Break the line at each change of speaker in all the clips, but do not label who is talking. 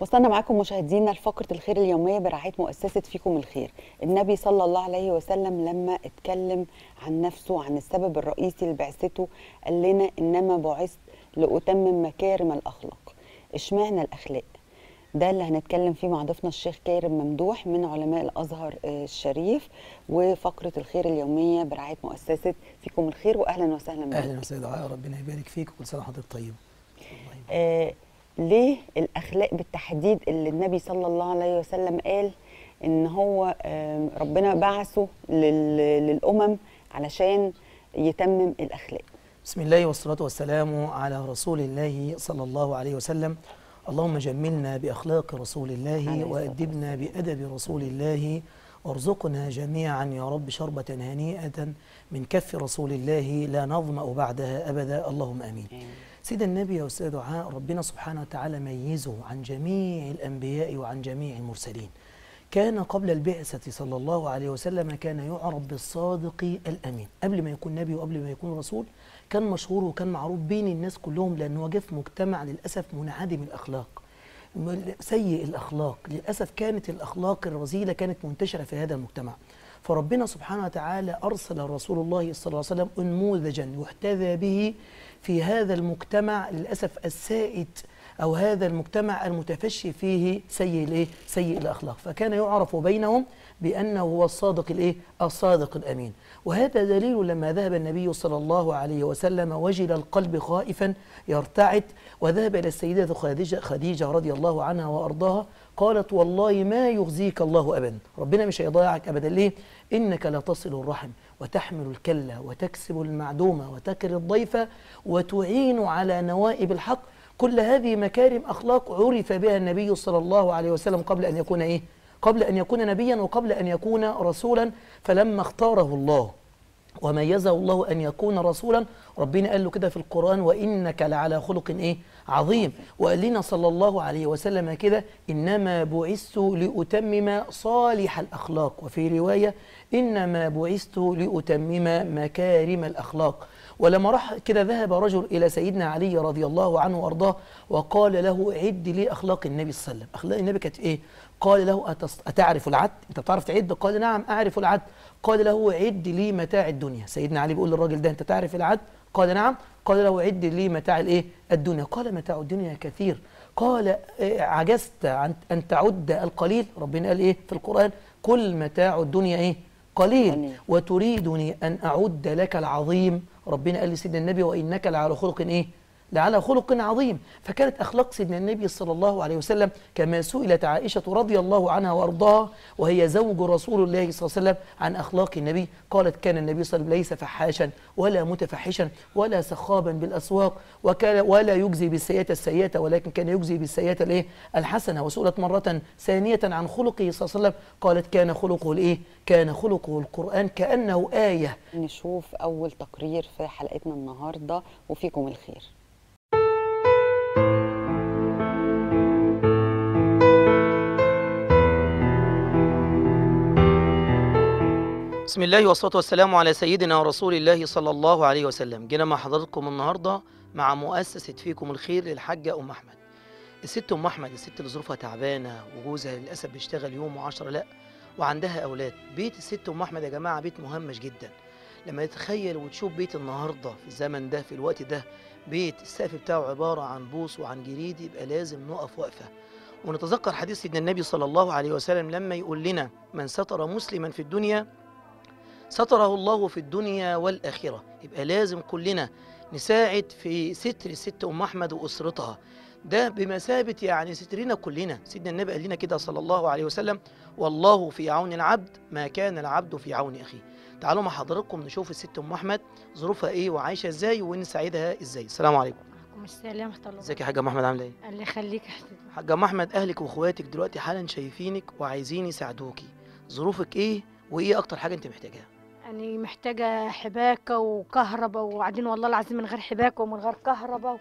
وصلنا معاكم مشاهدينا لفقرة الخير اليومية برعاية مؤسسة فيكم الخير النبي صلى الله عليه وسلم لما اتكلم عن نفسه عن السبب الرئيسي لبعثته قال لنا إنما بعثت لأتمم مكارم الأخلاق اشمعنى الأخلاق ده اللي هنتكلم فيه مع ضيفنا الشيخ كارم ممدوح من علماء الازهر الشريف وفقره الخير اليوميه برعايه مؤسسه فيكم الخير واهلا وسهلا بك
اهلا وسهلا دعاء ربنا يبارك فيك وكل سنه وحضرتك طيب
آه ليه الاخلاق بالتحديد اللي النبي صلى الله عليه وسلم قال ان هو آه ربنا بعثه لل- للامم علشان يتمم الاخلاق
بسم الله والصلاه والسلام على رسول الله صلى الله عليه وسلم اللهم جملنا باخلاق رسول
عليه
الله
الصلاة
وادبنا بادب رسول الله وارزقنا جميعا يا رب شربة هنيئة من كف رسول الله لا نظمأ بعدها أبدا اللهم آمين سيد النبي يا أستاذ دعاء ربنا سبحانه وتعالى ميزه عن جميع الأنبياء وعن جميع المرسلين كان قبل البعثة صلى الله عليه وسلم كان يعرف بالصادق الأمين قبل ما يكون نبي وقبل ما يكون رسول كان مشهور وكان معروف بين الناس كلهم لأنه جه في مجتمع للأسف منعدم الأخلاق م- سيء الأخلاق للأسف كانت الأخلاق الرذيلة كانت منتشرة في هذا المجتمع فربنا سبحانه وتعالى أرسل رسول الله صلى الله عليه وسلم أنموذجا يحتذى به في هذا المجتمع للأسف السائد أو هذا المجتمع المتفشي فيه سيء الإيه؟ سيء الأخلاق فكان يعرف بينهم بأنه هو الصادق الإيه؟ الصادق الأمين وهذا دليل لما ذهب النبي صلى الله عليه وسلم وجل القلب خائفا يرتعد وذهب إلى السيدة خديجة, خديجة رضي الله عنها وأرضاها قالت والله ما يخزيك الله أبدا ربنا مش هيضيعك أبدا ليه إنك لا تصل الرحم وتحمل الكلة وتكسب المعدومة وتكر الضيف وتعين على نوائب الحق كل هذه مكارم أخلاق عرف بها النبي صلى الله عليه وسلم قبل أن يكون إيه قبل أن يكون نبيا وقبل أن يكون رسولا فلما اختاره الله وميزه الله أن يكون رسولا ربنا قال له كده في القرآن وإنك لعلى خلق إيه عظيم وقال لنا صلى الله عليه وسلم كده إنما بعثت لأتمم صالح الأخلاق وفي رواية إنما بعثت لأتمم مكارم الأخلاق ولما راح كده ذهب رجل إلى سيدنا علي رضي الله عنه وأرضاه وقال له عد لي أخلاق النبي صلى الله عليه وسلم أخلاق النبي كانت إيه قال له أتص- أتعرف العد أنت بتعرف تعد قال نعم أعرف العد قال له عد لي متاع الدنيا سيدنا علي بيقول للراجل ده أنت تعرف العد قال نعم قال له عد لي متاع الإيه الدنيا قال متاع الدنيا كثير قال إيه، عجزت عن أن تعد القليل ربنا قال إيه في القرآن كل متاع الدنيا إيه قليل
قليل.
وتريدني أن أعد لك العظيم ربنا قال لسيدنا النبي وإنك لعلى خلق إيه لعلى خلق عظيم فكانت أخلاق سيدنا النبي صلى الله عليه وسلم كما سئلت عائشة رضي الله عنها وأرضاها وهي زوج رسول الله صلى الله عليه وسلم عن أخلاق النبي قالت كان النبي صلى الله عليه وسلم ليس فحاشا ولا متفحشا ولا سخابا بالأسواق وكان ولا يجزي بالسيئة السيئة ولكن كان يجزي بالسيئة الإيه الحسنة وسئلت مرة ثانية عن خلقه صلى الله عليه وسلم قالت كان خلقه الإيه كان خلقه القرآن كأنه آية
نشوف اول تقرير في حلقتنا النهارده وفيكم الخير
بسم الله والصلاة والسلام على سيدنا رسول الله صلى الله عليه وسلم جينا مع حضراتكم النهاردة مع مؤسسة فيكم الخير للحاجة أم أحمد الست أم أحمد الست اللي ظروفها تعبانة وجوزها للأسف بيشتغل يوم وعشرة لأ وعندها أولاد بيت الست أم أحمد يا جماعة بيت مهمش جدا لما تتخيل وتشوف بيت النهاردة في الزمن ده في الوقت ده بيت السقف بتاعه عبارة عن بوص وعن جريد يبقى لازم نقف وقفة ونتذكر حديث سيدنا النبي صلى الله عليه وسلم لما يقول لنا من ستر مسلما في الدنيا ستره الله في الدنيا والآخرة يبقى لازم كلنا نساعد في ستر الست أم أحمد وأسرتها ده بمثابة يعني سترنا كلنا سيدنا النبي قال لنا كده صلى الله عليه وسلم والله في عون العبد ما كان العبد في عون أخيه تعالوا مع حضراتكم نشوف الست أم أحمد ظروفها إيه وعايشة إزاي ونساعدها إزاي السلام عليكم
عليكم السلام ورحمة الله
ازيك يا حاجة أم أحمد عاملة إيه
اللي يخليك يا حبيبي
حاجة أم أحمد أهلك وأخواتك دلوقتي حالا شايفينك وعايزين يساعدوكي ظروفك إيه وإيه أكتر حاجة أنت محتاجاها
أنا محتاجة حباكة وكهرباء وبعدين والله العظيم من غير حباكة ومن غير كهرباء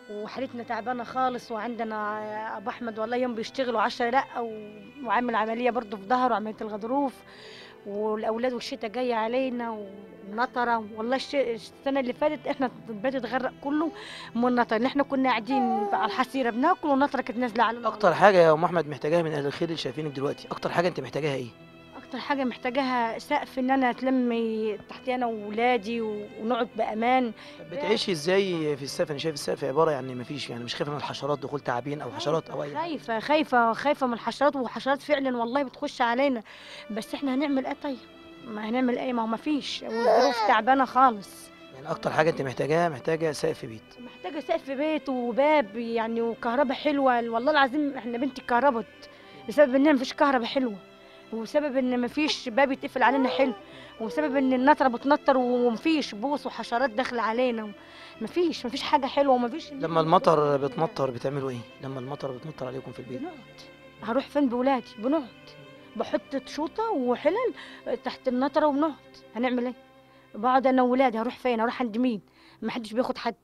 وحالتنا تعبانه خالص وعندنا ابو احمد والله يوم بيشتغل وعشرة لا و- وعامل عمليه برضه في ظهره عمليه الغضروف والاولاد والشتاء جايه علينا ونطره والله الش- السنه اللي فاتت احنا البيت اتغرق كله من النطر اللي احنا كنا قاعدين على الحصيره بناكل والنطره كانت نازله علينا
اكتر حاجه يا ام احمد محتاجاها من اهل الخير اللي شايفينك دلوقتي اكتر حاجه انت محتاجاها ايه
اكتر حاجه محتاجاها سقف ان انا اتلمي تحتي انا واولادي و- ونقعد بامان
بتعيشي ازاي في السقف انا شايف السقف عباره يعني مفيش يعني مش خايفه من الحشرات دخول تعابين او حشرات او اي حاجة.
خايفه خايفه خايفه من الحشرات وحشرات فعلا والله بتخش علينا بس احنا هنعمل ايه طيب ما هنعمل ايه ما هو ما فيش والظروف تعبانه خالص
يعني اكتر حاجه انت محتاجاها محتاجه سقف بيت
محتاجه سقف بيت وباب يعني وكهرباء حلوه والله العظيم احنا بنتي اتكهربت بسبب ان مفيش كهرباء حلوه وسبب ان مفيش باب يتقفل علينا حلو وسبب ان النطره بتنطر ومفيش بوص وحشرات داخله علينا مفيش مفيش حاجه حلوه ومفيش
لما المطر بتمطر بتعملوا ايه لما المطر بتمطر عليكم في البيت
بنقعد هروح فين بولادي بنقعد بحط شوطه وحلل تحت النطره وبنقعد هنعمل ايه بقعد انا وولادي هروح فين هروح عند مين ما حدش بياخد حد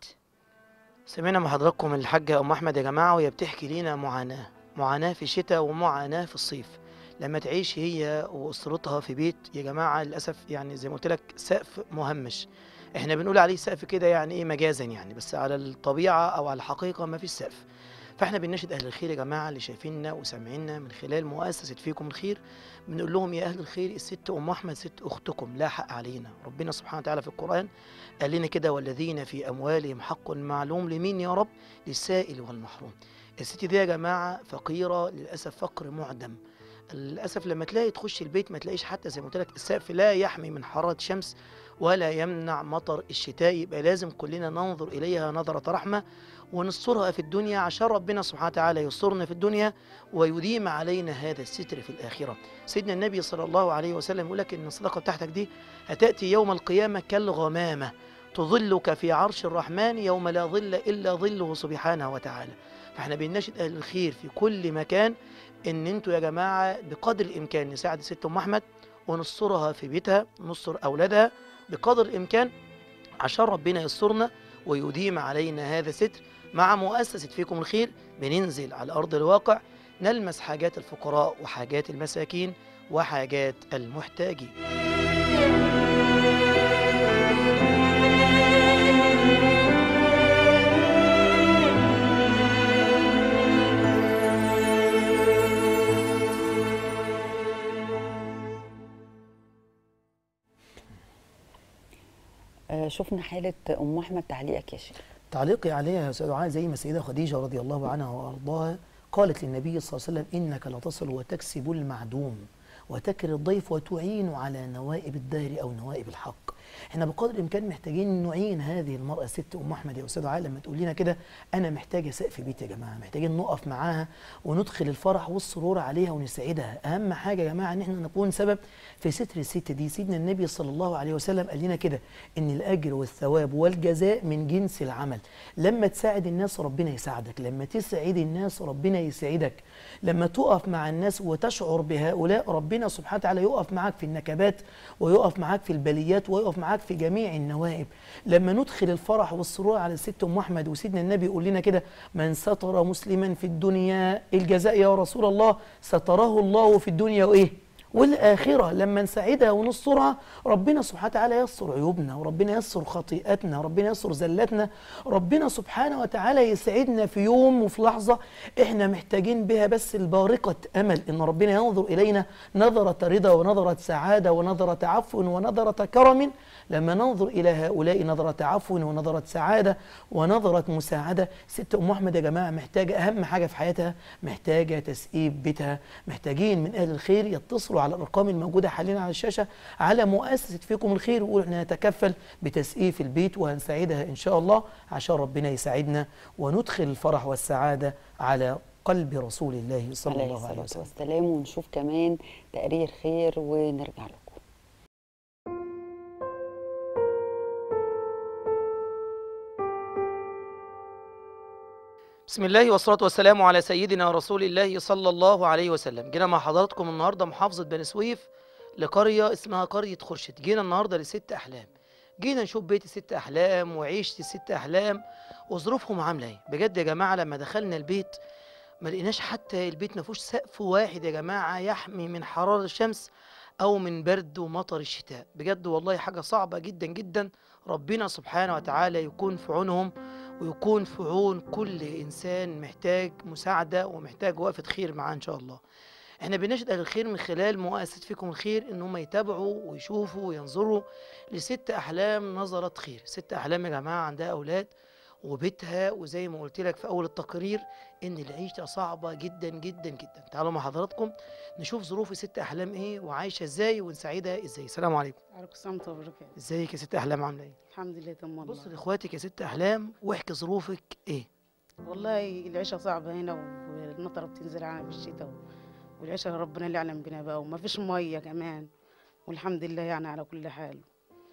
سمعنا من حضراتكم الحاجة أم أحمد يا جماعة وهي بتحكي لينا معاناة معاناة في الشتاء ومعاناة في الصيف لما تعيش هي وأسرتها في بيت يا جماعة للأسف يعني زي ما قلت لك سقف مهمش احنا بنقول عليه سقف كده يعني ايه مجازا يعني بس على الطبيعة أو على الحقيقة ما فيش سقف فاحنا بنناشد أهل الخير يا جماعة اللي شايفيننا وسامعيننا من خلال مؤسسة فيكم الخير بنقول لهم يا أهل الخير الست أم أحمد ست أختكم لا حق علينا ربنا سبحانه وتعالى في القرآن قال لنا كده والذين في أموالهم حق معلوم لمين يا رب للسائل والمحروم الست دي يا جماعة فقيرة للأسف فقر معدم للأسف لما تلاقي تخش البيت ما تلاقيش حتى زي ما قلت لك السقف لا يحمي من حرارة الشمس ولا يمنع مطر الشتاء يبقى لازم كلنا ننظر إليها نظرة رحمة ونسترها في الدنيا عشان ربنا سبحانه وتعالى يسترنا في الدنيا ويديم علينا هذا الستر في الآخرة سيدنا النبي صلى الله عليه وسلم يقول لك إن الصدقة بتاعتك دي هتأتي يوم القيامة كالغمامة تظلك في عرش الرحمن يوم لا ظل إلا ظله سبحانه وتعالى فاحنا بنناشد أهل الخير في كل مكان إن انتوا يا جماعة بقدر الإمكان نساعد ست أم أحمد ونسترها في بيتها نستر أولادها بقدر الإمكان عشان ربنا يسترنا ويديم علينا هذا الستر مع مؤسسة فيكم الخير بننزل على أرض الواقع نلمس حاجات الفقراء وحاجات المساكين وحاجات المحتاجين
آه، شفنا حالة أم أحمد تعليقك يا شيخ
تعليقي عليها يا أستاذ دعاء زي ما السيدة خديجة رضي الله عنها وأرضاها قالت للنبي صلى الله عليه وسلم إنك لتصل وتكسب المعدوم وتكر الضيف وتعين على نوائب الدهر أو نوائب الحق احنا بقدر الامكان محتاجين نعين هذه المراه الست ام احمد يا استاذ عادل لما تقول لنا كده انا محتاجه سقف بيت يا جماعه محتاجين نقف معاها وندخل الفرح والسرور عليها ونسعدها اهم حاجه يا جماعه ان احنا نكون سبب في ستر الست دي سيدنا النبي صلى الله عليه وسلم قال لنا كده ان الاجر والثواب والجزاء من جنس العمل لما تساعد الناس ربنا يساعدك لما تسعد الناس ربنا يسعدك لما تقف مع الناس وتشعر بهؤلاء ربنا سبحانه وتعالى يقف معاك في النكبات ويقف معاك في البليات ويقف معاك في جميع النوائب لما ندخل الفرح والسرور على الست ام احمد وسيدنا النبي يقول لنا كده من ستر مسلما في الدنيا الجزاء يا رسول الله ستره الله في الدنيا وايه والآخرة لما نساعدها ونسترها ربنا سبحانه وتعالى يستر عيوبنا وربنا يستر خطيئاتنا ربنا يستر زلاتنا ربنا سبحانه وتعالى يسعدنا في يوم وفي لحظة احنا محتاجين بها بس البارقة أمل إن ربنا ينظر إلينا نظرة رضا ونظرة سعادة ونظرة عفو ونظرة كرم لما ننظر إلى هؤلاء نظرة عفو ونظرة سعادة ونظرة مساعدة ست أم أحمد يا جماعة محتاجة أهم حاجة في حياتها محتاجة تسقيب بيتها محتاجين من أهل الخير يتصلوا على الأرقام الموجودة حاليا على الشاشة على مؤسسة فيكم الخير ويقولوا احنا نتكفل بتسقيف البيت وهنساعدها إن شاء الله عشان ربنا يساعدنا وندخل الفرح والسعادة على قلب رسول الله صلى
عليه
الله عليه
الصلاة
وسلم
والسلام ونشوف كمان تقرير خير ونرجع لكم
بسم الله والصلاة والسلام على سيدنا رسول الله صلى الله عليه وسلم جينا مع حضراتكم النهاردة محافظة بني سويف لقرية اسمها قرية خرشد جينا النهاردة لست أحلام جينا نشوف بيت الست احلام وعيشه الست احلام وظروفهم عامله ايه بجد يا جماعه لما دخلنا البيت ما لقيناش حتى البيت ما فيهوش سقف واحد يا جماعه يحمي من حراره الشمس او من برد ومطر الشتاء بجد والله حاجه صعبه جدا جدا ربنا سبحانه وتعالى يكون في عونهم ويكون في عون كل انسان محتاج مساعده ومحتاج وقفه خير معاه ان شاء الله احنا بنشهد اهل الخير من خلال مؤسسه فيكم الخير ان هم يتابعوا ويشوفوا وينظروا لست احلام نظرت خير ست احلام يا جماعه عندها اولاد وبيتها وزي ما قلت لك في اول التقرير ان العيشه صعبه جدا جدا جدا تعالوا مع حضراتكم نشوف ظروف ست احلام ايه وعايشه ازاي ونساعدها ازاي السلام عليكم
عليكم السلام ورحمة الله وبركاته
ازيك يا ست احلام عامله ايه
الحمد لله تمام والله
بص لاخواتك يا ست احلام واحكي ظروفك ايه
والله العيشة صعبة هنا والمطرة بتنزل علينا في الشتاء والعيشة ربنا اللي يعلم بنا بقى وما فيش مية كمان والحمد لله يعني على كل حال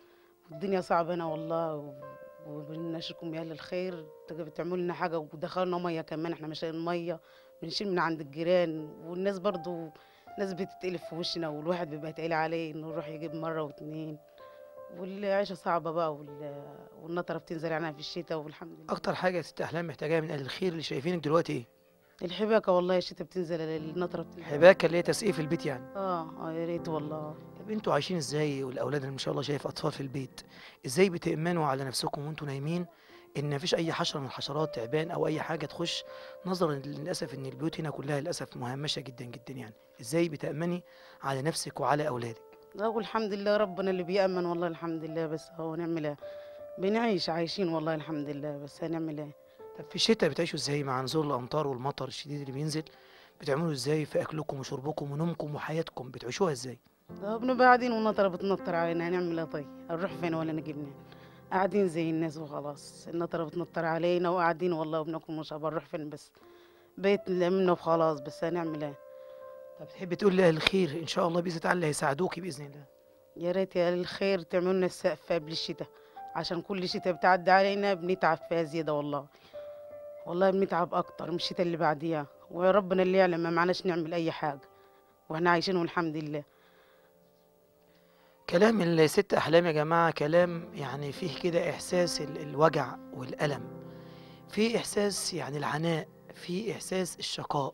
الدنيا صعبة هنا والله و- وبنشكركم يا أهل الخير تج- بتعملوا لنا حاجة ودخلنا مية كمان احنا مش لاقيين مية بنشيل من عند الجيران والناس برضو ناس بتتقلب في وشنا والواحد بيبقى تقيل عليه انه يروح يجيب مرة واتنين والعيشة صعبة بقى وال... والنطرة بتنزل علينا في الشتاء والحمد لله
اكتر حاجه يا ست احلام محتاجاها من اهل الخير اللي شايفينك دلوقتي ايه
الحباكة والله الشتاء بتنزل النطرة بتنزل
حباكه اللي هي تسقيف البيت يعني
اه اه يا ريت والله
طب انتوا عايشين ازاي والاولاد اللي ما شاء الله شايف اطفال في البيت ازاي بتامنوا على نفسكم وانتوا نايمين ان مفيش اي حشره من الحشرات تعبان او اي حاجه تخش نظرا للاسف ان البيوت هنا كلها للاسف مهمشه جدا جدا يعني ازاي بتامني على نفسك وعلى اولادك
لا والحمد لله ربنا اللي بيأمن والله الحمد لله بس هو نعمل ايه بنعيش عايشين والله الحمد لله بس هنعمل ايه
طب في الشتاء بتعيشوا ازاي مع نزول الامطار والمطر الشديد اللي بينزل بتعملوا ازاي في اكلكم وشربكم ونومكم وحياتكم بتعيشوها ازاي
لا بنبقى قاعدين والنطرة بتنطر علينا هنعمل ايه طيب هنروح فين ولا نجي منين قاعدين زي الناس وخلاص النطرة بتنطر علينا وقاعدين والله وبناكل مش هنروح فين بس بيت منه وخلاص بس هنعمل ايه
طب تحب تقول لاهل الخير ان شاء الله باذن الله هيساعدوكي باذن الله
يا ريت يا الخير تعملوا لنا السقف قبل الشتاء عشان كل شتاء بتعدي علينا بنتعب فيها زيادة والله والله بنتعب أكتر من الشتاء اللي بعديها وربنا اللي يعلم ما معناش نعمل أي حاجة وإحنا عايشين والحمد لله
كلام الست احلام يا جماعه كلام يعني فيه كده احساس ال- الوجع والالم في احساس يعني العناء في احساس الشقاء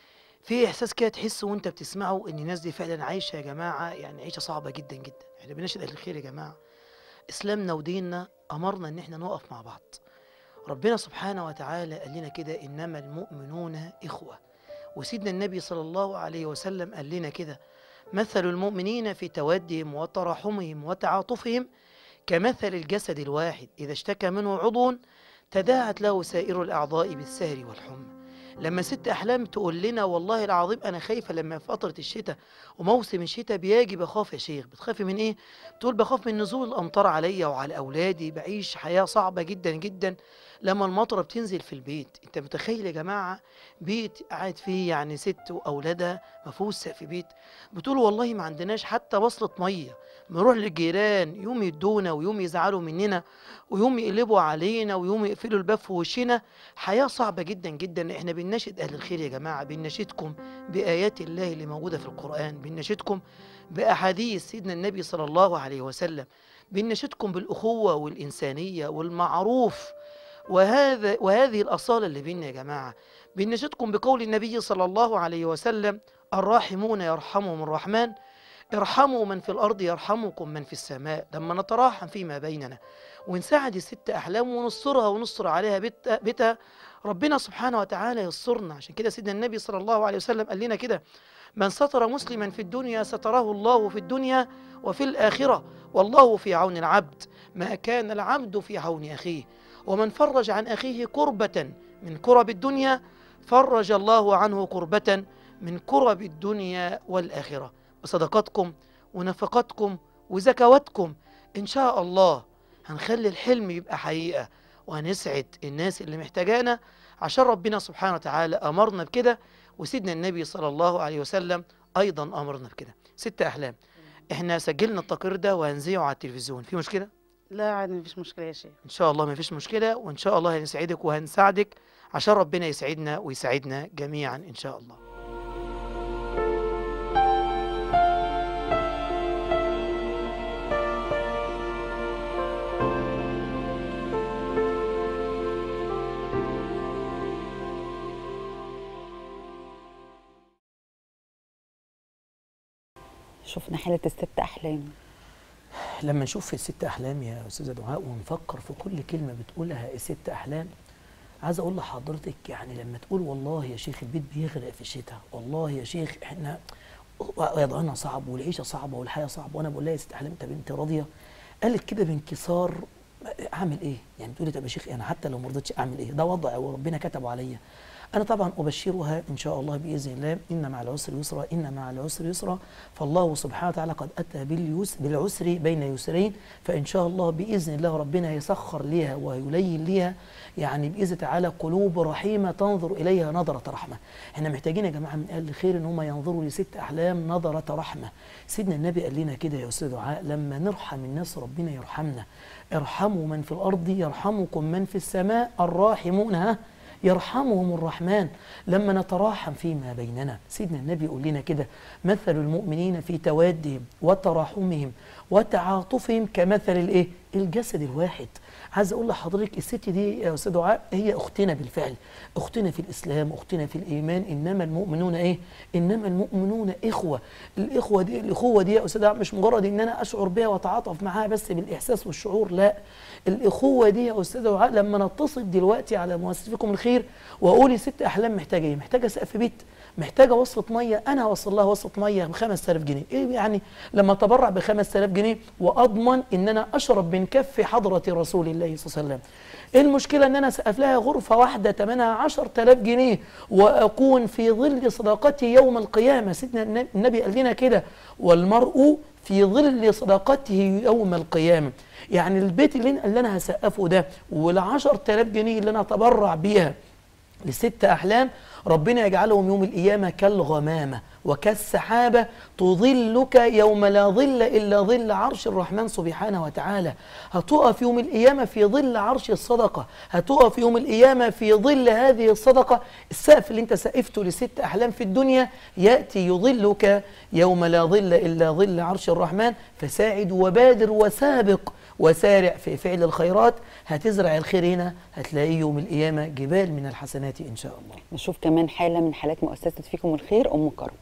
في احساس كده تحسه وانت بتسمعه ان الناس دي فعلا عايشه يا جماعه يعني عيشه صعبه جدا جدا احنا بنشهد اهل الخير يا جماعه اسلامنا وديننا امرنا ان احنا نقف مع بعض ربنا سبحانه وتعالى قال لنا كده انما المؤمنون اخوه وسيدنا النبي صلى الله عليه وسلم قال لنا كده مثل المؤمنين في تودهم وتراحمهم وتعاطفهم كمثل الجسد الواحد إذا اشتكى منه عضو تداعت له سائر الأعضاء بالسهر والحمى لما ست أحلام تقول لنا والله العظيم أنا خايفة لما في فترة الشتاء وموسم الشتاء بيجي بخاف يا شيخ بتخافي من إيه؟ بتقول بخاف من نزول الأمطار عليا وعلى أولادي بعيش حياة صعبة جدا جدا لما المطرة بتنزل في البيت أنت متخيل يا جماعة بيت قاعد فيه يعني ست وأولادها ما فيهوش سقف بيت بتقول والله ما عندناش حتى وصلة مية بنروح للجيران يوم يدونا ويوم يزعلوا مننا ويوم يقلبوا علينا ويوم يقفلوا الباب في وشنا حياة صعبة جدا جدا احنا بنناشد أهل الخير يا جماعة بنناشدكم بآيات الله اللي موجودة في القرآن بنناشدكم بأحاديث سيدنا النبي صلى الله عليه وسلم بنناشدكم بالأخوة والإنسانية والمعروف وهذا وهذه الأصالة اللي بينا يا جماعة بنناشدكم بقول النبي صلى الله عليه وسلم الراحمون يرحمهم الرحمن ارحموا من في الأرض يرحمكم من في السماء لما نتراحم فيما بيننا ونساعد الست أحلام ونصرها ونصر عليها بيت- بيتها ربنا سبحانه وتعالى يصرنا عشان كده سيدنا النبي صلى الله عليه وسلم قال لنا كده من ستر مسلما في الدنيا ستره الله في الدنيا وفي الآخرة والله في عون العبد ما كان العبد في عون أخيه ومن فرج عن أخيه كربة من كرب الدنيا فرج الله عنه كربة من كرب الدنيا والآخرة بصدقاتكم ونفقاتكم وزكواتكم إن شاء الله هنخلي الحلم يبقى حقيقة وهنسعد الناس اللي محتاجانا عشان ربنا سبحانه وتعالى أمرنا بكده وسيدنا النبي صلى الله عليه وسلم أيضا أمرنا بكده ست أحلام احنا سجلنا التقرير ده وهنذيعه على التلفزيون في مشكلة؟
لا عادي مفيش مشكلة يا شيخ
إن شاء الله ما فيش مشكلة وإن شاء الله هنسعدك وهنساعدك عشان ربنا يسعدنا ويسعدنا جميعا إن شاء الله
شفنا حاله الست احلام
لما نشوف الست احلام يا استاذه دعاء ونفكر في كل كلمه بتقولها الست احلام عايز اقول لحضرتك يعني لما تقول والله يا شيخ البيت بيغرق في الشتاء والله يا شيخ احنا وضعنا صعب والعيشه صعبه والحياه صعبه وانا بقول لها يا ست احلام طب انت راضيه قالت كده بانكسار اعمل ايه يعني تقولي طب يا شيخ انا حتى لو ما رضيتش اعمل ايه ده وضع وربنا كتبه عليا انا طبعا ابشرها ان شاء الله باذن الله ان مع العسر يسرا ان مع العسر يسرا فالله سبحانه وتعالى قد اتى باليس بالعسر بين يسرين فان شاء الله باذن الله ربنا يسخر ليها ويلين ليها يعني باذن تعالى قلوب رحيمه تنظر اليها نظره رحمه احنا محتاجين يا جماعه من اهل الخير ان هم ينظروا لست احلام نظره رحمه سيدنا النبي قال لنا كده يا استاذ دعاء لما نرحم الناس ربنا يرحمنا ارحموا من في الارض يرحمكم من في السماء الراحمون ها يرحمهم الرحمن لما نتراحم فيما بيننا سيدنا النبي يقول لنا كده مثل المؤمنين في توادهم وتراحمهم وتعاطفهم كمثل الايه الجسد الواحد عايز اقول لحضرتك الست دي يا استاذ دعاء هي اختنا بالفعل اختنا في الاسلام اختنا في الايمان انما المؤمنون ايه انما المؤمنون اخوه الاخوه دي الاخوه دي يا استاذ دعاء مش مجرد ان انا اشعر بها واتعاطف معاها بس بالاحساس والشعور لا الاخوه دي يا استاذ دعاء لما نتصل دلوقتي على مؤسستكم الخير واقول ست احلام محتاجه ايه محتاجه سقف بيت محتاجه وصله ميه انا هوصل لها وصله ميه ب 5000 جنيه ايه يعني لما اتبرع ب 5000 جنيه واضمن ان انا اشرب من كف حضره رسول الله صلى الله عليه وسلم ايه المشكله ان انا اسقف لها غرفه واحده ثمنها 10000 جنيه واكون في ظل صداقتي يوم القيامه سيدنا النبي قال لنا كده والمرء في ظل صداقته يوم القيامه يعني البيت اللي, اللي انا هسقفه ده وال 10000 جنيه اللي انا اتبرع بيها لست احلام ربنا يجعلهم يوم القيامه كالغمامه وكالسحابه تظلك يوم لا ظل الا ظل عرش الرحمن سبحانه وتعالى هتقف يوم القيامه في ظل عرش الصدقه هتقف يوم القيامه في ظل هذه الصدقه السقف اللي انت سقفته لست احلام في الدنيا ياتي يظلك يوم لا ظل الا ظل عرش الرحمن فساعد وبادر وسابق وسارع في فعل الخيرات هتزرع الخير هنا هتلاقيه يوم القيامة جبال من الحسنات إن شاء الله
نشوف كمان حاله من حالات مؤسسه فيكم الخير ام كرم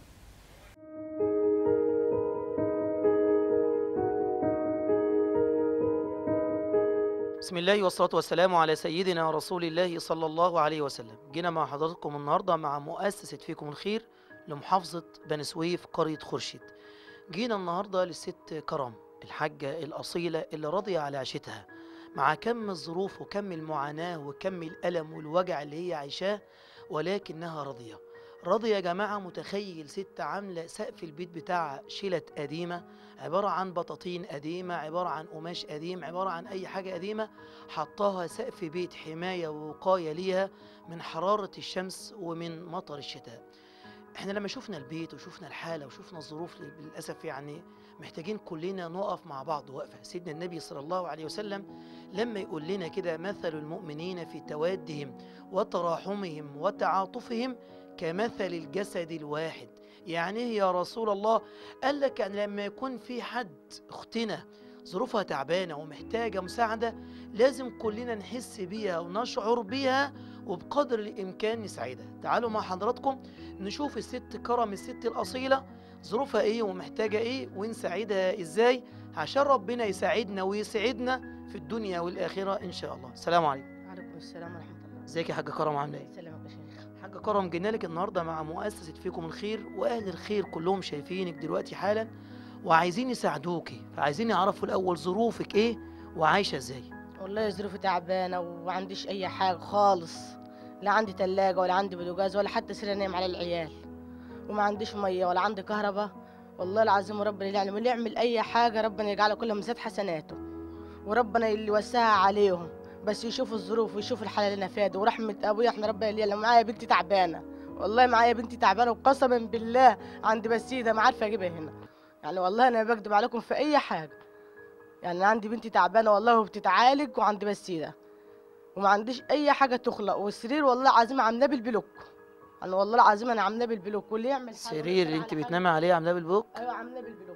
بسم الله والصلاة والسلام على سيدنا رسول الله صلى الله عليه وسلم جينا مع حضراتكم النهاردة مع مؤسسة فيكم الخير لمحافظة بني سويف قرية خرشيد جينا النهاردة للست كرم الحاجة الأصيلة اللي راضية على عيشتها مع كم الظروف وكم المعاناة وكم الألم والوجع اللي هي عايشاه ولكنها راضية راضية يا جماعة متخيل ست عاملة سقف البيت بتاعها شلت قديمة عبارة عن بطاطين قديمة عبارة عن قماش قديم عبارة عن أي حاجة قديمة حطاها سقف بيت حماية ووقاية ليها من حرارة الشمس ومن مطر الشتاء احنا لما شفنا البيت وشفنا الحالة وشفنا الظروف للأسف يعني محتاجين كلنا نقف مع بعض وقفة سيدنا النبي صلى الله عليه وسلم لما يقول لنا كده مثل المؤمنين في توادهم وتراحمهم وتعاطفهم كمثل الجسد الواحد يعني ايه يا رسول الله قال لك يعني لما يكون في حد اختنا ظروفها تعبانة ومحتاجة مساعدة لازم كلنا نحس بيها ونشعر بيها وبقدر الإمكان نساعدها تعالوا مع حضراتكم نشوف الست كرم الست الأصيلة ظروفها ايه ومحتاجة ايه ونساعدها ازاي عشان ربنا يساعدنا ويسعدنا في الدنيا والآخرة إن شاء الله السلام عليكم
وعليكم السلام ورحمة الله
ازيك يا حاجة كرم عاملة ايه
يسلمك يا شيخ
حاجة كرم جينا لك النهاردة مع مؤسسة فيكم الخير وأهل الخير كلهم شايفينك دلوقتي حالا وعايزين يساعدوكي فعايزين يعرفوا الأول ظروفك ايه وعايشة ازاي
والله ظروفي تعبانة وما عنديش أي حاجة خالص لا عندي تلاجة ولا عندي بوتاجاز ولا حتى سرير انام على العيال وما عنديش مية ولا عندي كهرباء والله العظيم ربنا اللي يعلم اللي يعمل أي حاجة ربنا يجعلها كلها من زاد حسناته وربنا اللي يوسعها عليهم بس يشوفوا الظروف ويشوفوا الحالة اللي أنا فيها دي ورحمة أبويا احنا ربنا اللي يعلم معايا بنتي تعبانة والله معايا بنتي تعبانة وقسما بالله عند بسيدة ما عارفة أجيبها هنا يعني والله أنا ما بكدب عليكم في أي حاجة يعني أنا عندي بنتي تعبانة والله وبتتعالج وعند بسيدة وما عنديش أي حاجة تخلق والسرير والله العظيم عاملاه بالبلوك أنا والله العظيم أنا عاملاه بالبلوك واللي يعمل حاجة
السرير اللي
ويسأل
انت
على حاجة-
بتنامي عليه عاملاه بالبوك
أيوة عاملاه بالبلوك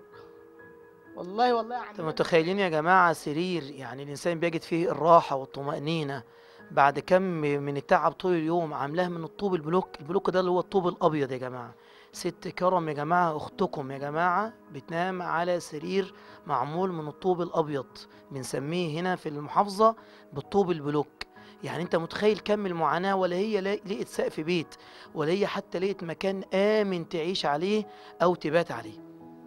والله والله
انتوا
عاملاه
متخيلين يا جماعة سرير يعني الإنسان بيجد فيه الراحة والطمأنينة بعد كم من التعب طول اليوم عاملاه من الطوب البلوك البلوك ده اللي هو الطوب الأبيض يا جماعة ست كرم يا جماعة أختكم يا جماعة بتنام على سرير معمول من الطوب الأبيض بنسميه هنا في المحافظة بالطوب البلوك يعني انت متخيل كم المعاناة ولا هي لا- لقيت سقف بيت ولا هي حتى لقيت مكان آمن تعيش عليه أو تبات عليه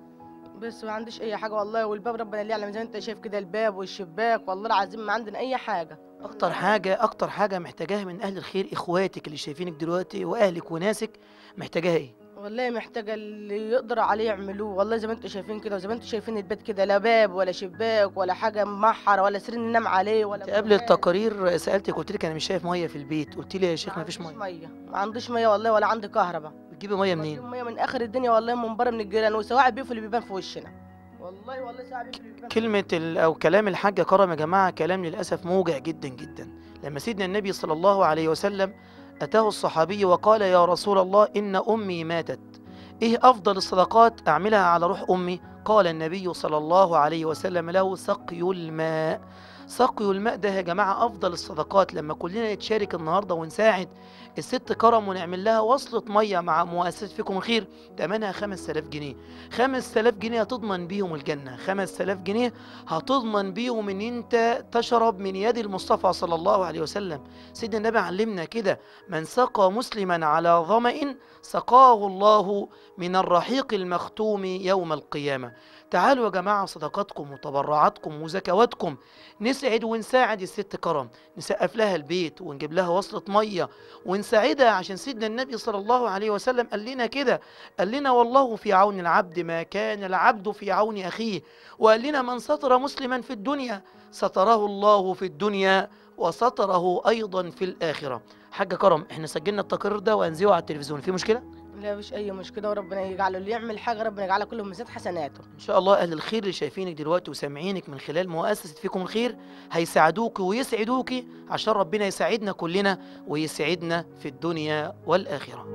بس ما عنديش اي حاجه والله والباب ربنا اللي يعلم زي ما انت شايف كده الباب والشباك والله العظيم ما عندنا اي حاجه
أكتر حاجة أكتر حاجة محتاجاها من أهل الخير إخواتك اللي شايفينك دلوقتي وأهلك وناسك محتاجاها إيه؟
والله محتاجه اللي يقدر عليه يعملوه والله زي ما انتوا شايفين كده وزي ما انتوا شايفين البيت كده لا باب ولا شباك ولا حاجه محره ولا سرير ننام عليه ولا
أنت قبل
براد.
التقارير سألتك قلت لك أنا مش شايف مية في البيت قلت لي يا شيخ ما فيش
عنديش
مية
ميه ما عنديش ميه والله ولا عندي كهرباء
بتجيبي مية
بجيب
منين؟
ميه من اخر الدنيا والله من بره من الجيران وسواعي بيقفل البيبان في وشنا والله والله سواعي بيقفل البيبان في
كلمة ال- أو كلام الحاجة كرم يا جماعة كلام للأسف موجع جدا جدا لما سيدنا النبي صلى الله عليه وسلم أتاه الصحابي وقال يا رسول الله إن أمي ماتت إيه أفضل الصدقات أعملها على روح أمي قال النبي صلى الله عليه وسلم له سقي الماء سقي الماء ده يا جماعة أفضل الصدقات لما كلنا نتشارك النهاردة ونساعد الست كرم ونعمل لها وصلة مية مع مؤسسة فيكم الخير تمنها 5000 جنيه 5000 جنيه هتضمن بيهم الجنة 5000 جنيه هتضمن بيهم ان انت تشرب من يد المصطفى صلى الله عليه وسلم سيدنا النبي علمنا كده من سقى مسلما على ظمأ سقاه الله من الرحيق المختوم يوم القيامة تعالوا يا جماعة صدقاتكم وتبرعاتكم وزكواتكم نسعد ونساعد الست كرم نسقف لها البيت ونجيب لها وصلة مية ونساعدها عشان سيدنا النبي صلى الله عليه وسلم قال لنا كده قال لنا والله في عون العبد ما كان العبد في عون أخيه وقال لنا من ستر مسلما في الدنيا ستره الله في الدنيا وستره أيضا في الآخرة حاجة كرم احنا سجلنا التقرير ده وهنذيعه على التلفزيون في مشكلة؟
لا مفيش اي مشكله وربنا يجعله اللي يعمل حاجه ربنا يجعلها كله ميزات حسناته
إن شاء الله أهل الخير اللي شايفينك دلوقتي وسامعينك من خلال مؤسسة فيكم الخير هيساعدوك ويسعدوك عشان ربنا يساعدنا كلنا ويسعدنا في الدنيا والآخرة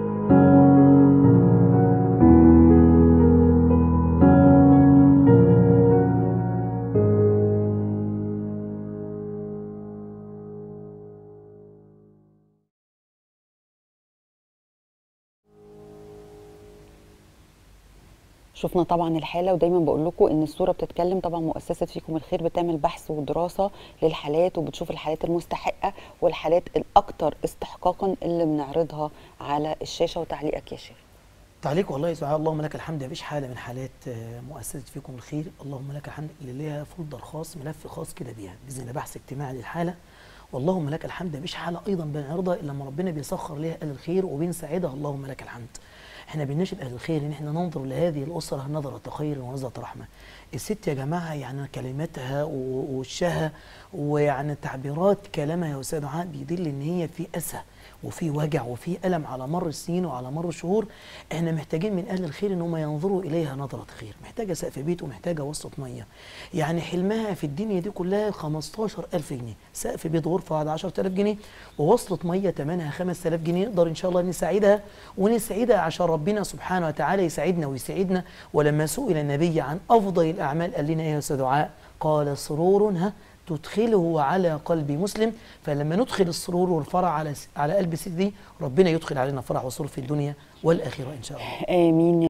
شفنا طبعا الحاله ودايما بقول لكم ان الصوره بتتكلم طبعا مؤسسه فيكم الخير بتعمل بحث ودراسه للحالات وبتشوف الحالات المستحقه والحالات الاكثر استحقاقا اللي بنعرضها على الشاشه وتعليقك يا شيخ
تعليق والله سبحان اللهم لك الحمد مفيش حاله من حالات آه، مؤسسه فيكم الخير اللهم لك الحمد اللي ليها فولدر خاص ملف خاص كده بيها باذن الله بحث اجتماعي للحاله واللهم لك الحمد مفيش حاله ايضا بنعرضها الا لما ربنا بيسخر ليها اهل الخير وبنساعدها اللهم لك الحمد احنا بنناشد اهل الخير ان احنا ننظر لهذه الاسره نظره خير ونظره رحمه الست يا جماعه يعني كلماتها و- ووشها ويعني تعبيرات كلامها يا استاذ دعاء بيدل ان هي في اسى وفي وجع وفي الم على مر السنين وعلى مر الشهور احنا محتاجين من اهل الخير ان هم ينظروا اليها نظره خير محتاجه سقف بيت ومحتاجه وسط ميه يعني حلمها في الدنيا دي كلها 15000 جنيه سقف بيت غرفه على 10000 جنيه ووصلة ميه ثمنها 5000 جنيه نقدر ان شاء الله نساعدها ونسعدها عشان ربنا سبحانه وتعالى يساعدنا ويسعدنا ولما سئل النبي عن افضل الاعمال قال لنا ايه يا استاذ دعاء قال سرور ها تدخله على قلب مسلم فلما ندخل السرور والفرح على على قلب الست دي ربنا يدخل علينا فرح وسرور في الدنيا والاخره ان شاء الله
امين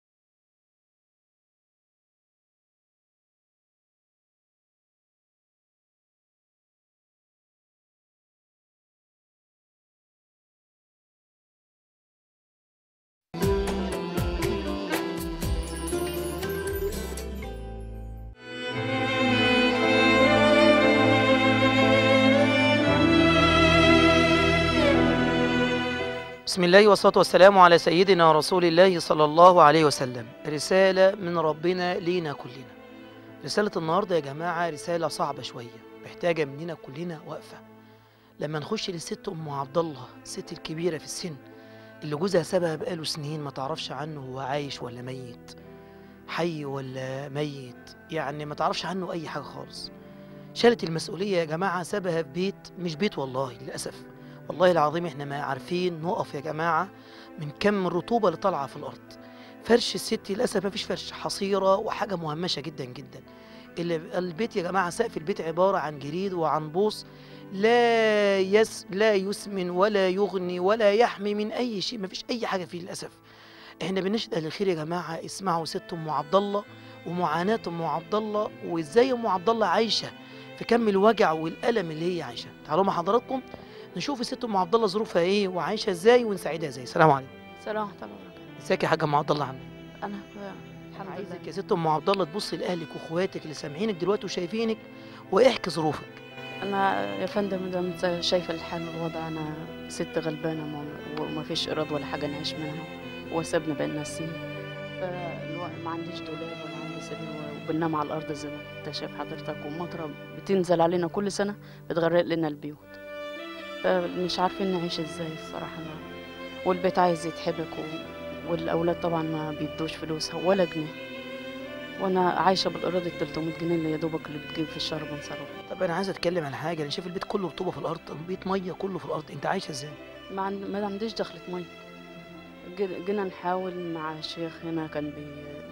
بسم الله والصلاة والسلام على سيدنا رسول الله صلى الله عليه وسلم رسالة من ربنا لينا كلنا رسالة النهاردة يا جماعة رسالة صعبة شوية محتاجة مننا كلنا وقفة لما نخش للست أم عبد الله الست الكبيرة في السن اللي جوزها سابها بقاله سنين ما تعرفش عنه هو عايش ولا ميت حي ولا ميت يعني ما تعرفش عنه أي حاجة خالص شالت المسؤولية يا جماعة سابها في بيت مش بيت والله للأسف والله العظيم احنا ما عارفين نقف يا جماعة من كم الرطوبة اللي طالعة في الأرض فرش الست للأسف ما فيش فرش حصيرة وحاجة مهمشة جدا جدا اللي- البيت يا جماعة سقف البيت عبارة عن جريد وعن بوص لا يس لا يسمن ولا يغني ولا يحمي من أي شيء ما فيش أي حاجة فيه للأسف احنا بنشهد اهل الخير يا جماعه اسمعوا ست ام عبد الله ومعاناه ام عبد الله وازاي ام عبد الله عايشه في كم الوجع والالم اللي هي عايشه تعالوا مع حضراتكم نشوف ست ام عبد الله ظروفها ايه وعايشه ازاي ونساعدها ازاي السلام عليكم
السلام ورحمة الله وبركاته
ازيك يا حاجه ام عبد الله عامله إيه؟
أنا الحمد
عايزك
لله
يا ست ام عبد الله تبصي لاهلك واخواتك اللي سامعينك دلوقتي وشايفينك واحكي ظروفك
أنا يا فندم ده أنت شايفة الحال والوضع أنا ست غلبانة ما- وما فيش إيراد ولا حاجة نعيش منها وسابنا بقالنا سنين فالوقت ما عنديش دولاب ولا عندي سرير وبننام على الأرض زي ما أنت شايف حضرتك والمطرة بتنزل علينا كل سنة بتغرق لنا البيوت فمش عارفين نعيش ازاي الصراحة أنا والبيت عايز يتحبك و... والأولاد طبعا ما بيدوش فلوسها ولا جنيه وانا عايشه بالاراضي 300 جنيه اللي يا دوبك اللي بتجيب في الشهر بنصرف
طب انا عايز اتكلم عن حاجه انا شايف البيت كله رطوبه في الارض البيت ميه كله في الارض انت عايشه ازاي
ما, عند... ما عنديش دخلة ميه جي- جينا نحاول مع الشيخ هنا كان بي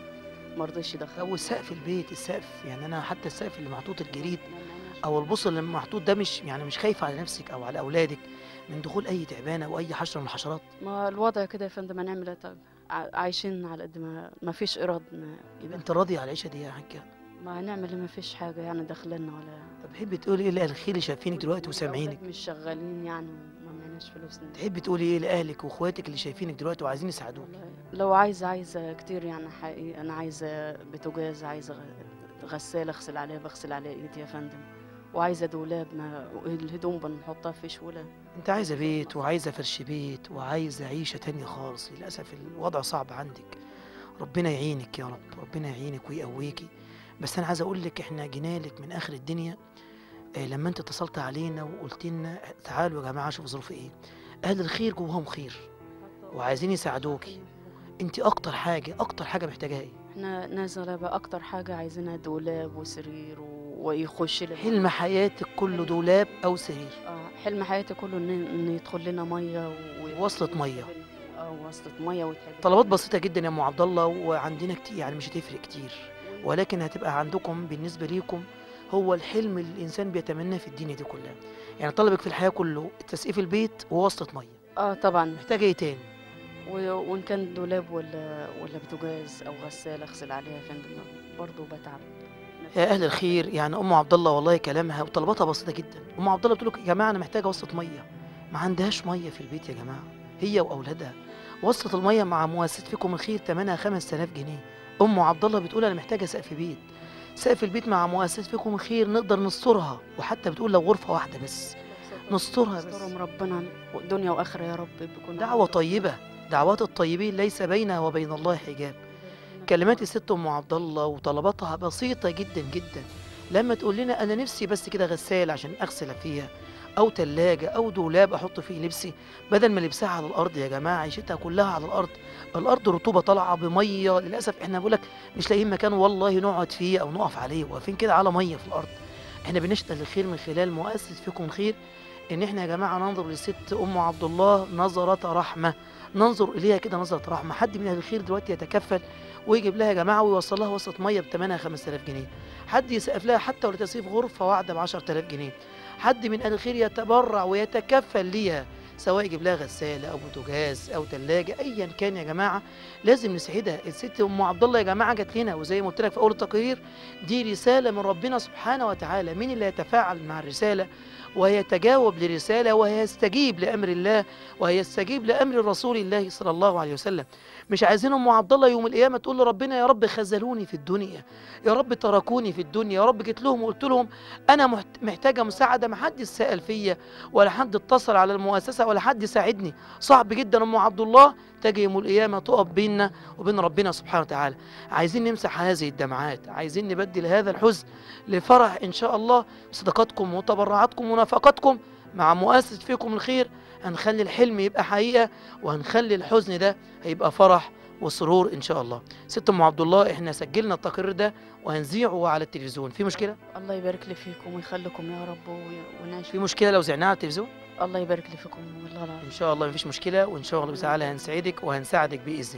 مرضيش يدخل
او سقف البيت السقف يعني انا حتى السقف اللي محطوط الجريد او البوص اللي محطوط ده مش يعني مش خايف على نفسك او على اولادك من دخول اي تعبان او اي حشره من الحشرات
ما الوضع كده يا فندم هنعمل ايه طيب ع- عايشين على قد ما ما فيش ايراد ن-
يبقى انت راضي على العيشه دي يا حاجه
ما هنعمل ايه ما فيش حاجه يعني داخلنا ولا
طب تحبي تقولي ايه لاهل الخير اللي شايفينك دلوقتي وسامعينك
الأولاد مش شغالين يعني وما معناش فلوس ن-
تحبي تقولي ايه لاهلك واخواتك اللي شايفينك دلوقتي وعايزين يساعدوك
والله لو عايزه عايزه كتير يعني حقيقي انا عايزه بوتاجاز عايزه غ- غساله اغسل عليها بغسل عليها ايدي يا فندم وعايزه دولاب ما الهدوم بنحطها في شوله
انت عايزه بيت وعايزه فرش بيت وعايزه عيشه تانية خالص للاسف الوضع صعب عندك ربنا يعينك يا رب ربنا يعينك ويقويكي بس انا عايز اقول لك احنا جينالك من اخر الدنيا آه، لما انت اتصلت علينا وقلت لنا تعالوا يا جماعه شوفوا ظروف ايه اهل الخير جواهم خير وعايزين يساعدوكي انت اكتر حاجه اكتر حاجه محتاجاها ايه
احنا ناس غلابه اكتر حاجه عايزينها دولاب وسرير و- ويخش لنا
حلم حياتك كله دولاب او سرير
اه حلم حياتي كله ان ان يدخل لنا ميه و...
وصلة مية.
اه وصلة ميه ويتحب
طلبات بسيطه جدا يا ام عبد الله وعندنا كتير يعني مش هتفرق كتير ولكن هتبقى عندكم بالنسبه ليكم هو الحلم اللي الانسان بيتمناه في الدنيا دي كلها يعني طلبك في الحياه كله تسقيف البيت ووصلة ميه
اه طبعا
محتاجه ايه تاني
و... وان كان دولاب ولا ولا بوتاجاز او غساله اغسل عليها يا فندم برضه بتعب
يا اهل الخير يعني ام عبد الله والله كلامها وطلباتها بسيطه جدا ام عبد الله بتقول لك يا جماعه انا محتاجه وصلة ميه ما عندهاش ميه في البيت يا جماعه هي واولادها وصلة الميه مع مؤسسه فيكم الخير ثمنها 5000 جنيه ام عبد الله بتقول انا محتاجه سقف بيت سقف البيت مع مؤسسه فيكم الخير نقدر نسترها وحتى بتقول لو غرفه واحده بس نسترها بس.
نسترهم ربنا دنيا واخره يا رب بيكون
دعوه طيبه دعوات الطيبين ليس بينها وبين الله حجاب كلمات الست ام عبد الله وطلباتها بسيطه جدا جدا لما تقول لنا انا نفسي بس كده غساله عشان اغسل فيها او تلاجة او دولاب احط فيه لبسي بدل ما لبسها على الارض يا جماعه عيشتها كلها على الارض الارض رطوبه طالعه بميه للاسف احنا بقول لك مش لاقيين مكان والله نقعد فيه او نقف عليه واقفين كده على ميه في الارض احنا بنشتغل الخير من خلال مؤسس فيكم خير ان احنا يا جماعه ننظر للست ام عبد الله نظره رحمه ننظر اليها كده نظره رحمه حد من اهل الخير دلوقتي يتكفل ويجيب لها يا جماعه ويوصل لها وسط ميه بثمنها 5000 جنيه حد يسقف لها حتى ولا تسقيف غرفه واحده ب 10000 جنيه حد من اهل الخير يتبرع ويتكفل ليها سواء يجيب لها غساله او بوتاجاز او ثلاجه ايا كان يا جماعه لازم نسعدها الست ام عبد الله يا جماعه جت لنا وزي ما قلت لك في اول التقرير دي رساله من ربنا سبحانه وتعالى مين اللي يتفاعل مع الرساله ويتجاوب لرساله ويستجيب لامر الله ويستجيب لامر رسول الله صلى الله عليه وسلم مش عايزين ام عبد الله يوم القيامه تقول لربنا يا رب خذلوني في الدنيا يا رب تركوني في الدنيا يا رب جيت لهم وقلت لهم انا محت- محتاجه مساعده ما حد سال فيا ولا حد اتصل على المؤسسه ولا حد ساعدني صعب جدا ام عبد الله تجي يوم القيامه تقف بيننا وبين ربنا سبحانه وتعالى عايزين نمسح هذه الدمعات عايزين نبدل هذا الحزن لفرح ان شاء الله صدقاتكم وتبرعاتكم ونفقاتكم مع مؤسس فيكم الخير هنخلي الحلم يبقى حقيقه وهنخلي الحزن ده هيبقى فرح وسرور ان شاء الله ست ام عبد الله احنا سجلنا التقرير ده وهنذيعه على التلفزيون في مشكله
الله يبارك لي فيكم ويخليكم يا رب و- ونعيش
في مشكله لو زعناها على التلفزيون
الله يبارك لي فيكم والله العظيم
ان شاء الله مفيش مشكله وان شاء الله تعالى هنسعدك وهنساعدك باذن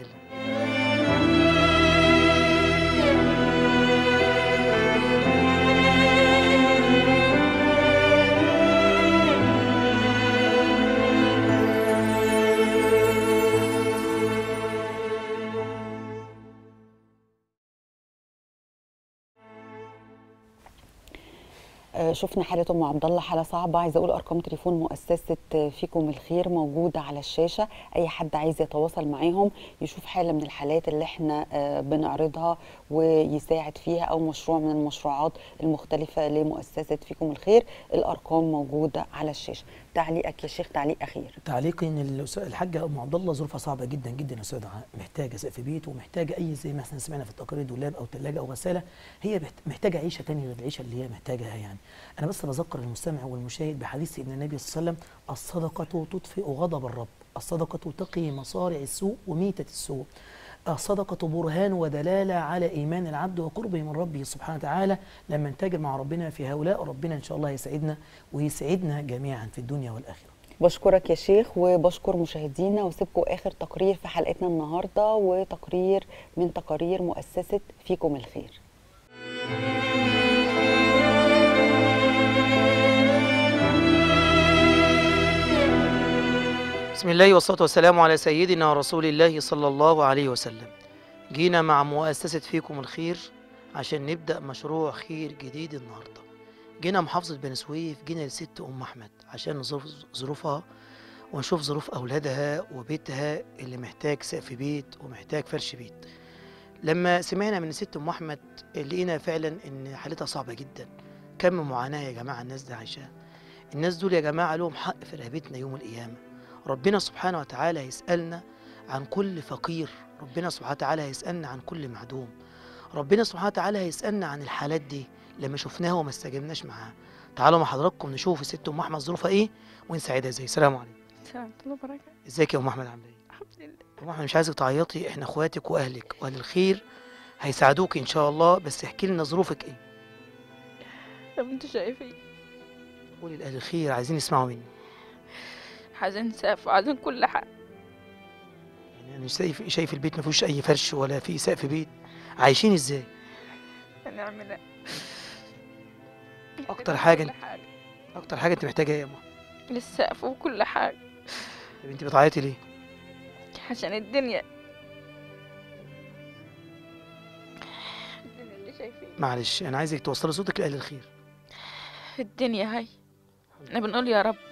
الله
آه، شفنا حالة أم عبد الله حالة صعبة عايزة أقول أرقام تليفون مؤسسة آه، فيكم الخير موجودة على الشاشة أي حد عايز يتواصل معاهم يشوف حالة من الحالات اللي احنا آه، بنعرضها ويساعد فيها أو مشروع من المشروعات المختلفة لمؤسسة فيكم الخير الأرقام موجودة على الشاشة تعليقك يا شيخ تعليق أخير
تعليقي ان الأس- الحاجه ام عبد الله ظروفها صعبه جدا جدا يا استاذ دعاء محتاجه سقف بيت ومحتاجه اي زي ما احنا سمعنا في التقارير دولاب او ثلاجه او غساله هي بحت- محتاجه عيشه تانية غير العيشه اللي هي محتاجها يعني انا بس بذكر المستمع والمشاهد بحديث سيدنا النبي صلى الله عليه وسلم الصدقه تطفئ غضب الرب الصدقه تقي مصارع السوء وميته السوء الصدقة برهان ودلالة على إيمان العبد وقربه من ربه سبحانه وتعالى لما نتاجر مع ربنا في هؤلاء ربنا إن شاء الله يسعدنا ويسعدنا جميعا في الدنيا والآخرة
بشكرك يا شيخ وبشكر مشاهدينا وسيبكم آخر تقرير في حلقتنا النهاردة وتقرير من تقارير مؤسسة فيكم الخير
بسم الله والصلاة والسلام على سيدنا رسول الله صلى الله عليه وسلم جينا مع مؤسسة فيكم الخير عشان نبدأ مشروع خير جديد النهاردة جينا محافظة بني سويف جينا لست أم أحمد عشان نشوف ظروفها ونشوف ظروف أولادها وبيتها اللي محتاج سقف بيت ومحتاج فرش بيت لما سمعنا من ست أم أحمد لقينا فعلا إن حالتها صعبة جدا كم معاناة يا جماعة الناس دي عايشاها الناس دول يا جماعة لهم حق في رقبتنا يوم القيامة ربنا سبحانه وتعالى هيسألنا عن كل فقير ربنا سبحانه وتعالى هيسألنا عن كل معدوم ربنا سبحانه وتعالى هيسألنا عن الحالات دي لما شفناها وما استجبناش معاها تعالوا مع حضراتكم نشوف الست ام احمد ظروفها ايه ونساعدها ازاي السلام عليكم
سلام الله وبركاته
ازيك يا ام احمد عامله ايه
الحمد لله
ام احمد مش عايزك تعيطي احنا اخواتك واهلك واهل الخير هيساعدوك ان شاء الله بس احكي لنا ظروفك ايه
طب انتوا شايفين
قولي لاهل الخير عايزين يسمعوا مني
عايزين سقف وعايزين كل حاجة
يعني انا شايف شايف البيت ما فيهوش اي فرش ولا في سقف بيت عايشين ازاي
هنعمل ايه
اكتر
محتاجين
حاجه
كل حاجة
اكتر حاجه انت محتاجها ايه يا ام
للسقف وكل حاجة
طب انت بتعيطي ليه
عشان الدنيا الدنيا اللي شايفين
معلش انا عايزك توصلي صوتك لاهل الخير
الدنيا هاي احنا بنقول يا رب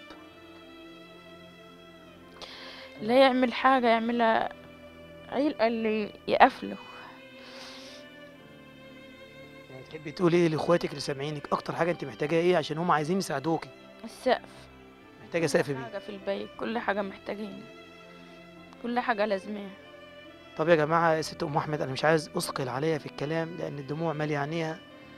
لا يعمل حاجة يعملها عيل اللي يقفله
يعني تحبي تقولي ايه لاخواتك اللي سامعينك اكتر حاجه انت محتاجاها ايه عشان هم عايزين يساعدوكي
السقف
محتاجه سقف
كل
بيت
حاجة في البيت كل حاجة محتاجين كل حاجة لازمها
طب يا جماعه يا ست ام احمد انا مش عايز اثقل عليها في الكلام لان الدموع ماليه عينيها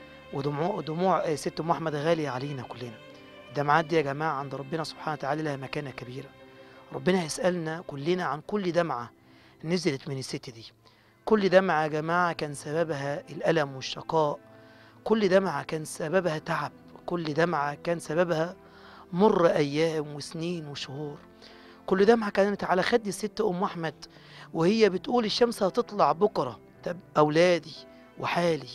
ودموع دموع ست ام احمد غاليه علينا كلنا الدمعات دي يا جماعه عند ربنا سبحانه وتعالى لها مكانه كبيره ربنا هيسالنا كلنا عن كل دمعه نزلت من الست دي كل دمعه يا جماعه كان سببها الالم والشقاء كل دمعه كان سببها تعب كل دمعه كان سببها مر ايام وسنين وشهور كل دمعه كانت على خد الست ام احمد وهي بتقول الشمس هتطلع بكره طب اولادي وحالي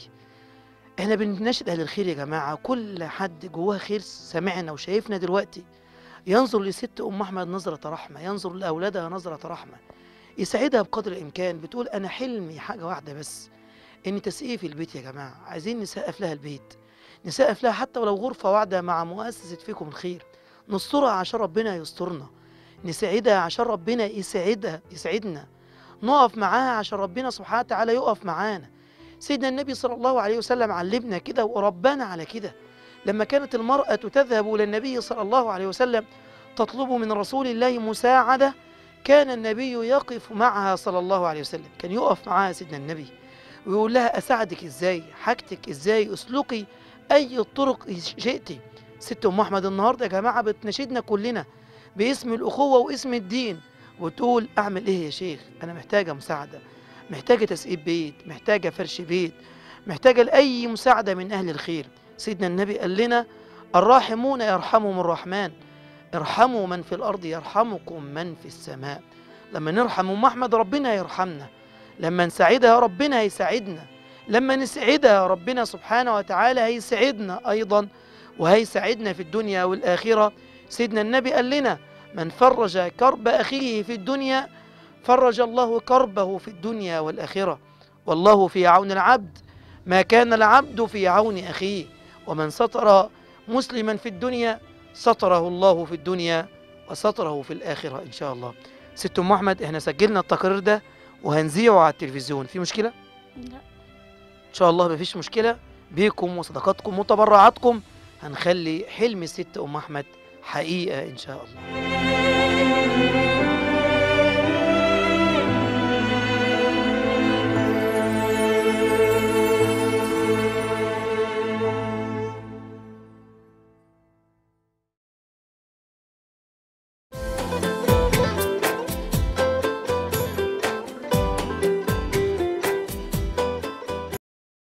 احنا بنناشد اهل الخير يا جماعه كل حد جواه خير سامعنا وشايفنا دلوقتي ينظر لست ام احمد نظره رحمه ينظر لاولادها نظره رحمه يساعدها بقدر الامكان بتقول انا حلمي حاجه واحده بس ان تسقيف البيت يا جماعه عايزين نسقف لها البيت نسقف لها حتى ولو غرفه واحده مع مؤسسه فيكم الخير نسترها عشان ربنا يسترنا نساعدها عشان ربنا يساعدها يسعدنا نقف معاها عشان ربنا سبحانه وتعالى يقف معانا سيدنا النبي صلى الله عليه وسلم علمنا كده وربنا على كده لما كانت المرأة تذهب إلى النبي صلى الله عليه وسلم تطلب من رسول الله مساعدة كان النبي يقف معها صلى الله عليه وسلم كان يقف معها سيدنا النبي ويقول لها أساعدك إزاي حاجتك إزاي أسلكي أي الطرق شئتي ست أم أحمد النهاردة يا جماعة بتناشدنا كلنا باسم الأخوة واسم الدين وتقول أعمل إيه يا شيخ أنا محتاجة مساعدة محتاجة تسقيب بيت محتاجة فرش بيت محتاجة لأي مساعدة من أهل الخير سيدنا النبي قال لنا الراحمون يرحمهم الرحمن ارحموا من في الأرض يرحمكم من في السماء لما نرحم أم أحمد ربنا يرحمنا لما نساعدها ربنا هيساعدنا لما نسعدها ربنا سبحانه وتعالى هيسعدنا أيضا وهيساعدنا في الدنيا والآخرة سيدنا النبي قال لنا من فرج كرب أخيه في الدنيا فرج الله كربه في الدنيا والآخرة والله في عون العبد ما كان العبد في عون أخيه ومن ستر مسلما في الدنيا ستره الله في الدنيا وستره في الآخرة إن شاء الله ست أم أحمد إحنا سجلنا التقرير ده وهنذيعه على التلفزيون في مشكلة؟
لا
إن شاء الله مفيش مشكلة بيكم وصدقاتكم وتبرعاتكم هنخلي حلم الست أم أحمد حقيقة إن شاء الله